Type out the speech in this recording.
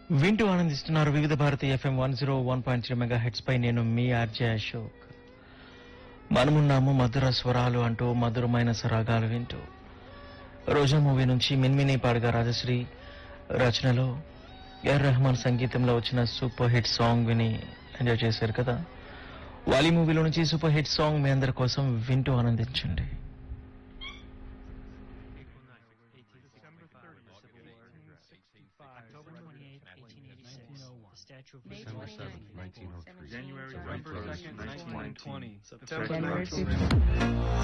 వింటూ ఆనందిస్తున్నారు Vividh Bharati FM one zero one point three mega hertz పై నేను మీ ఆర్జే అశోక్ మనమున్నాము మధుర స్వరాలు అంటూ మధురమైన సరాగాలు వింటూ రోజా మూవీ నుంచి మిన్మిని పాడగా రాజశ్రీ రచనలో ఎర్ రెహమాన్ సంగీతంలో వచ్చిన సూపర్ హిట్ సాంగ్ విని ఎంజాయ్ చేశారు కదా వాలి మూవీలో నుంచి సూపర్ హిట్ సాంగ్ మీ అందరి కోసం వింటూ ఆనందించండి October 28th, 1886. The Statue of May Liberty. December 7th, 1903. January January 1st, 1920. 1920. February January 6th.